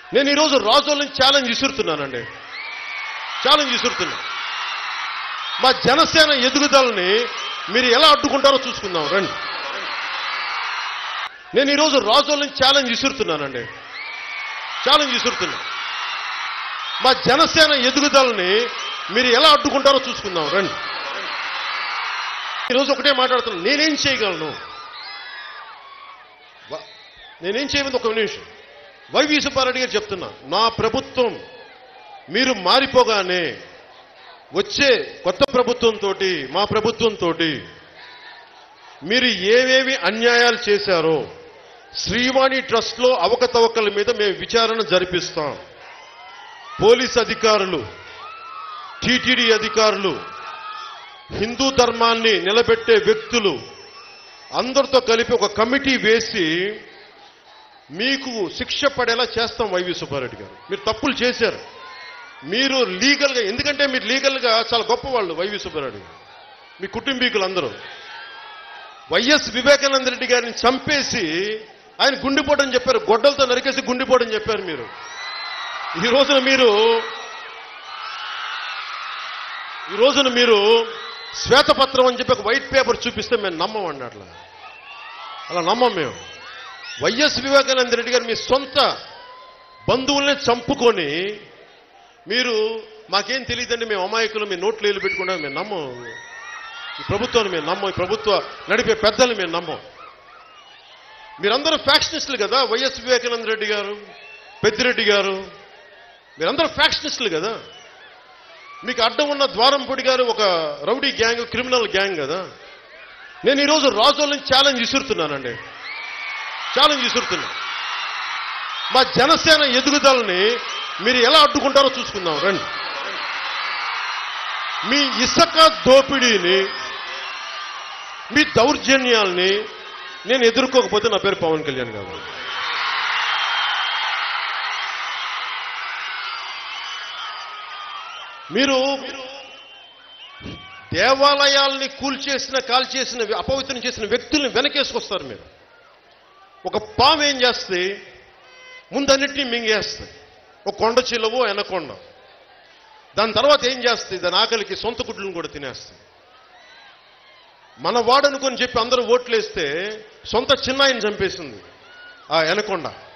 నేను ఈరోజు రాజోళ్ళని challenge విసురుతున్నానండి challenge విసురుతున్నా మా జనసేన ఎదుగుదలని మీరు ఎలా అడ్డుకుంటారో చూసుకుందాం రండి నేను ఈరోజు రాజోళ్ళని ఛాలెంజ్ విసురుతున్నానండి ఛాలెంజ్ విసురుతున్నా మా జనసేన ఎదుగుదలని మీరు ఎలా అడ్డుకుంటారో చూసుకుందాం రండి ఈరోజు ఒకటే మాట్లాడుతున్నాను నేనేం చేయగలను వ- నేనేం చేయమని ఒక నిమిషం వైవి సుబ్బారెడ్డి గారు చెప్తున్నా నా ప్రభుత్వం మీరు మారిపోగానే వచ్చే కొత్త ప్రభుత్వంతో మా ప్రభుత్వంతో మీరు ఏవేవి అన్యాయాలు చేశారో శ్రీవాణి ట్రస్ట్లో అవకతవకల మీద మేము విచారణ జరిపిస్తాం పోలీస్ అధికారులు టీటీడీ అధికారులు హిందూ ధర్మాన్ని నిలబెట్టే వ్యక్తులు అందరితో కలిపి ఒక కమిటీ వేసి మీకు శిక్ష పడేలా చేస్తాం వైవి సుబ్బారెడ్డి గారు మీరు తప్పులు చేశారు మీరు లీగల్గా ఎందుకంటే మీరు లీగల్గా చాలా గొప్పవాళ్ళు వైవి సుబ్బారెడ్డి గారు మీ కుటుంబీకులు అందరూ వైఎస్ వివేకానంద రెడ్డి గారిని చంపేసి ఆయన గుండెపోటని చెప్పారు గొడ్డలతో నరికేసి గుండెపోటని చెప్పారు మీరు ఈ రోజున మీరు ఈ రోజున మీరు శ్వేతపత్రం అని చెప్పి ఒక వైట్ పేపర్ చూపిస్తే మేము నమ్మమండి అట్లా అలా నమ్మం మేము వైఎస్ వివేకానంద రెడ్డి గారు మీ సొంత బంధువుల్ని చంపుకొని మీరు మాకేం తెలియదండి మేము అమాయకులు మీ నోట్లు వేలు పెట్టుకుంటాం మేము నమ్మం ఈ ప్రభుత్వాన్ని మేము నమ్మం ఈ ప్రభుత్వ నడిపే పెద్దలు మేము నమ్మం మీరందరూ ఫ్యాక్షనిస్టులు కదా వైఎస్ వివేకానంద రెడ్డి గారు పెద్దిరెడ్డి గారు మీరందరూ ఫ్యాక్షనిస్టులు కదా మీకు అడ్డం ఉన్న ద్వారంపూడి గారు ఒక రౌడీ గ్యాంగ్ క్రిమినల్ గ్యాంగ్ కదా నేను ఈరోజు రాజోళ్ళని ఛాలెంజ్ విసురుతున్నానండి ఛాలెంజ్ విసురుతున్నా మా జనసేన ఎదుగుదలని మీరు ఎలా అడ్డుకుంటారో చూసుకుందాం రండి మీ ఇసుక దోపిడీని మీ దౌర్జన్యాల్ని నేను ఎదుర్కోకపోతే నా పేరు పవన్ కళ్యాణ్ కాదు మీరు దేవాలయాల్ని కూల్చేసిన కాల్చేసిన అపవిత్రం చేసిన వ్యక్తుల్ని వెనకేసుకొస్తారు మీరు ఒక పాము ఏం చేస్తే ముందన్నిటినీ మింగేస్తుంది ఒక కొండ చిల్లవో ఎనకొండ దాని తర్వాత ఏం చేస్తుంది దాని ఆకలికి సొంత గుడ్లను కూడా తినేస్తుంది మన వాడనుకొని చెప్పి అందరూ ఓట్లేస్తే సొంత చిన్నాయిని చంపేసింది ఆ ఎనకొండ